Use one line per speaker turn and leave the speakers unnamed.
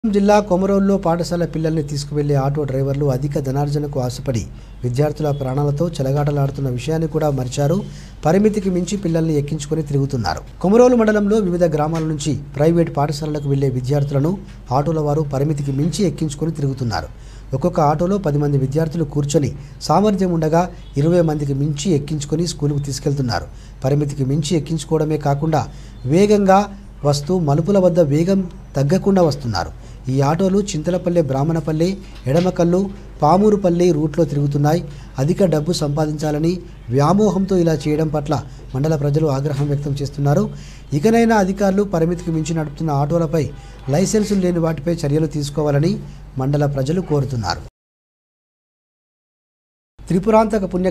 జిల్లా కొమరోల్లో పాఠశాల పిల్లల్ని తీసుకువెళ్లే ఆటో డ్రైవర్లు అధిక ధనార్జనకు ఆశపడి విద్యార్థుల ప్రాణాలతో చెలగాటలాడుతున్న విషయాన్ని కూడా మరిచారు పరిమితికి మించి పిల్లల్ని ఎక్కించుకొని తిరుగుతున్నారు కొమరోలు మండలంలో వివిధ గ్రామాల నుంచి ప్రైవేట్ పాఠశాలలకు వెళ్లే విద్యార్థులను ఆటోల వారు పరిమితికి మించి ఎక్కించుకొని తిరుగుతున్నారు ఒక్కొక్క ఆటోలో పది మంది విద్యార్థులు కూర్చొని సామర్థ్యం ఉండగా ఇరవై మందికి మించి ఎక్కించుకొని స్కూలుకు తీసుకెళ్తున్నారు పరిమితికి మించి ఎక్కించుకోవడమే కాకుండా వేగంగా వస్తూ మలుపుల వద్ద వేగం తగ్గకుండా వస్తున్నారు ఈ ఆటోలు చింతలపల్లె బ్రాహ్మణపల్లి ఎడమకల్లు పామూరుపల్లి రూట్లో తిరుగుతున్నాయి అధిక డబ్బు సంపాదించాలని వ్యామోహంతో ఇలా చేయడం పట్ల మండల ప్రజలు ఆగ్రహం వ్యక్తం చేస్తున్నారు ఇకనైనా అధికారులు పరిమితికి మించి నడుపుతున్న ఆటోలపై లైసెన్సులు లేని వాటిపై చర్యలు తీసుకోవాలని మండల ప్రజలు కోరుతున్నారు త్రిపురాంతక పుణ్య